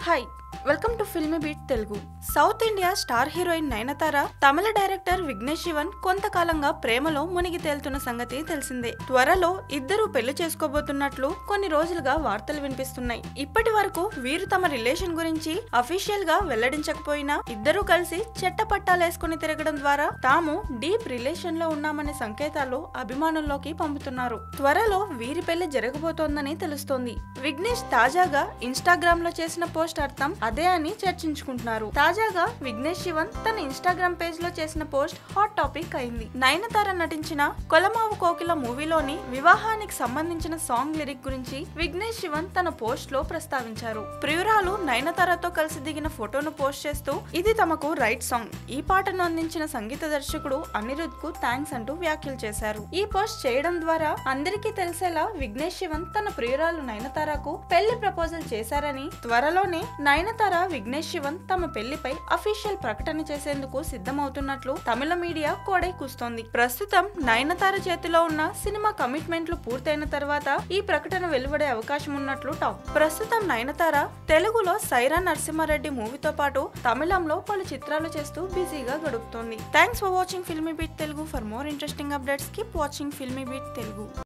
hi welcome to filmy beat Telugu south India star heroine Nayanthara Tamil director Vignesh Shivan కొంతకాలంగా ప్రేమలో మునిగి తేలుతున్న సంగతి తెలిసిందే త్వరలో ఇద్దరు పెళ్లి చేసుకోబోతున్నట్లు కొన్ని రోజులుగా వార్తలు వినిపిస్తున్నాయి ఇప్పటి వరకు వీరు తమ రిలేషన్ గురించి అఫీషియల్ గా వెల్లడించకపోయినా ఇద్దరూ కలిసి చెట్ట పట్టాలేసుకుని తిరగడం ద్వారా తాము డీప్ రిలేషన్ లో ఉన్నామనే సంకేతాలు అభిమానుల్లోకి పంపుతున్నారు త్వరలో వీరి పెళ్లి జరగబోతోందని తెలుస్తోంది విఘ్నేష్ తాజాగా ఇన్స్టాగ్రామ్ లో చేసిన పోస్ట్ అర్థం అదే అని చర్చించుకుంటున్నారు తాజాగా విఘ్నేష్ శివన్ తన ఇన్స్టాగ్రామ్ పేజ్ లో చేసిన పోస్ట్ హాట్ టాపిక్ అయింది నయనతార నటించిన కొలమావు కోకిల మూవీలోని వివాహానికి సంబంధించిన సాంగ్ లిరిక్ గురించి విఘ్నేష్ శివన్ తన పోస్ట్ లో ప్రస్తావించారు ప్రియురాలు నయనతారతో కలిసి దిగిన ఫోటోను పోస్ట్ చేస్తూ ఇది తమకు రైట్ సాంగ్ ఈ పాటను అందించిన సంగీత దర్శకుడు అనిరుద్ కు థ్యాంక్స్ అంటూ వ్యాఖ్యలు చేశారు ఈ పోస్ట్ చేయడం ద్వారా అందరికీ తెలిసేలా విఘ్నేష్ శివన్ తన ప్రియురాలు నయనతారకు పెళ్లి ప్రపోజల్ చేశారని త్వరలోనే నయనతార విఘ్నేష్ శివన్ తమ పెళ్లిపై అఫీషియల్ ప్రకటన చేసేందుకు సిద్ధమవుతున్నట్లు తమిళ మీడియా కోడై కూస్తోంది ప్రస్తుతం నయనతార చేతిలో ఉన్న సినిమా కమిట్మెంట్లు పూర్తయిన తర్వాత ఈ ప్రకటన వెలువడే అవకాశం ఉన్నట్లు టాక్ ప్రస్తుతం నయనతార తెలుగులో సైరా నరసింహారెడ్డి మూవీతో పాటు తమిళంలో పలు చిత్రాలు చేస్తూ బిజీగా గడుపుతోంది thanks for watching filmy beat Telugu for more interesting updates keep watching filmy beat Telugu